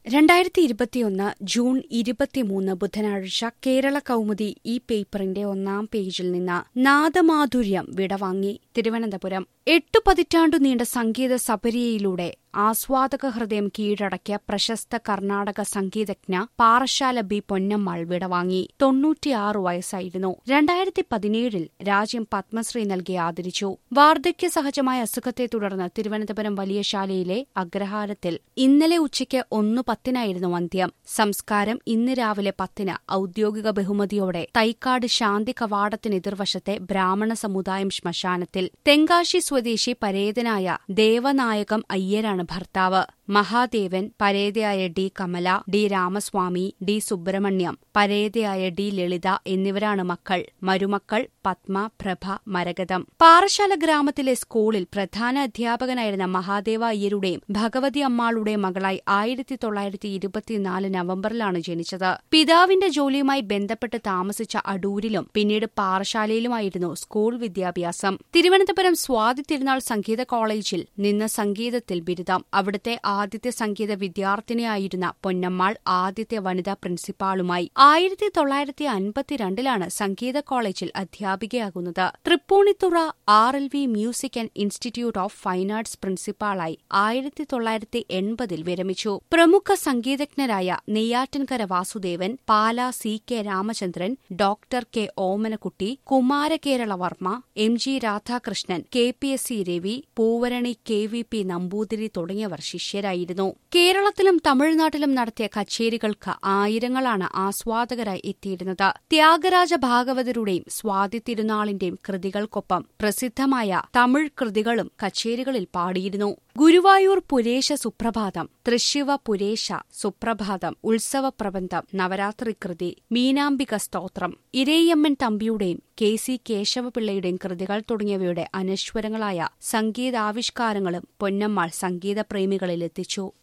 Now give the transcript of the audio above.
രണ്ടായിരത്തി ഇരുപത്തിയൊന്ന് ജൂൺ ഇരുപത്തിമൂന്ന് ബുധനാഴ്ച കേരള കൗമുദി ഈ പേപ്പറിന്റെ ഒന്നാം പേജിൽ നിന്ന് നാദമാധുര്യം വിടവാങ്ങി തിരുവനന്തപുരം എട്ടു പതിറ്റാണ്ടു നീണ്ട സംഗീത സപര്യയിലൂടെ ആസ്വാദക ഹൃദയം കീഴടക്കിയ പ്രശസ്ത കർണാടക സംഗീതജ്ഞ പാറശാല ബി പൊന്നമ്മാൾ വിടവാങ്ങി തൊണ്ണൂറ്റിയാറ് വയസ്സായിരുന്നു രണ്ടായിരത്തി പതിനേഴിൽ രാജ്യം പത്മശ്രീ നൽകി ആദരിച്ചു വാർദ്ധക്യ സഹജമായ അസുഖത്തെ തുടർന്ന് തിരുവനന്തപുരം വലിയ ശാലയിലെ അഗ്രഹാരത്തിൽ ഇന്നലെ ഉച്ചയ്ക്ക് ഒന്നു പത്തിനായിരുന്നു അന്ത്യം സംസ്കാരം ഇന്ന് രാവിലെ പത്തിന് ഔദ്യോഗിക ബഹുമതിയോടെ തൈക്കാട് ശാന്തി കവാടത്തിനെതിർവശത്തെ ബ്രാഹ്മണ സമുദായം ശ്മശാനത്തിൽ തെങ്കാശി സ്വദേശി പരേതനായ ദേവനായകം അയ്യരാണ് ഭർത്താവ് മഹാദേവൻ പരേതയായ D Kamala D Ramaswamy D Subramaniam പരേതയായ ഡി ലളിത എന്നിവരാണ് മക്കൾ മരുമക്കൾ പത്മ പ്രഭ മരകതം പാറശാല ഗ്രാമത്തിലെ സ്കൂളിൽ പ്രധാന അധ്യാപകനായിരുന്ന മഹാദേവ അയ്യരുടെയും ഭഗവതി അമ്മാളുടെയും മകളായി ആയിരത്തി തൊള്ളായിരത്തി ഇരുപത്തിനാല് നവംബറിലാണ് ജനിച്ചത് പിതാവിന്റെ ജോലിയുമായി ബന്ധപ്പെട്ട് താമസിച്ച അടൂരിലും പിന്നീട് പാറശാലയിലുമായിരുന്നു സ്കൂൾ വിദ്യാഭ്യാസം തിരുവനന്തപുരം സ്വാതി തിരുനാൾ സംഗീത കോളേജിൽ നിന്ന് സംഗീതത്തിൽ ബിരുദം അവിടുത്തെ ആദ്യത്തെ സംഗീത വിദ്യാർത്ഥിനിയായിരുന്ന പൊന്നമ്മാൾ ആദ്യത്തെ വനിതാ പ്രിൻസിപ്പാളുമായി ആയിരത്തി തൊള്ളായിരത്തി അൻപത്തിരണ്ടിലാണ് സംഗീത കോളേജിൽ അധ്യാപികയാകുന്നത് Tripunithura R L V music and institute of fine arts പ്രിൻസിപ്പാളായി ആയിരത്തി തൊള്ളായിരത്തി എൺപതിൽ വിരമിച്ചു പ്രമുഖ സംഗീതജ്ഞരായ Neyyattinkara Vasudevan Pala C K Ramachandran doctor K Omanakutty Kumarakerala Varma M G Radhakrishnan K P S C Ravi Poovarani K V P Namboothiri തുടങ്ങിയവർ ശിഷ്യരായിരുന്നു കേരളത്തിലും തമിഴ്നാട്ടിലും നടത്തിയ കച്ചേരികൾക്ക് ആയിരങ്ങളാണ് ആസ്വാദകരായി എത്തിയിരുന്നത് ത്യാഗരാജ ഭാഗവതരുടെയും സ്വാതി തിരുനാളിന്റെയും കൃതികൾക്കൊപ്പം പ്രസിദ്ധമായ തമിഴ് കൃതികളും കച്ചേരികളിൽ പാടിയിരുന്നു ഗുരുവായൂർ പുരേശ സുപ്രഭാതം തൃശിവ പുരേശ സുപ്രഭാതം ഉത്സവ പ്രബന്ധം നവരാത്രി കൃതി മീനാംബിക സ്തോത്രം ഇരയമ്മൻ തമ്പിയുടെയും കെ സി കേശവപിള്ളയുടെയും കൃതികൾ തുടങ്ങിയവയുടെ അനശ്വരങ്ങളായ സംഗീതാവിഷ്കാരങ്ങളും പൊന്നമ്മാൾ സംഗീതപ്രേമികളിലെത്തിച്ചു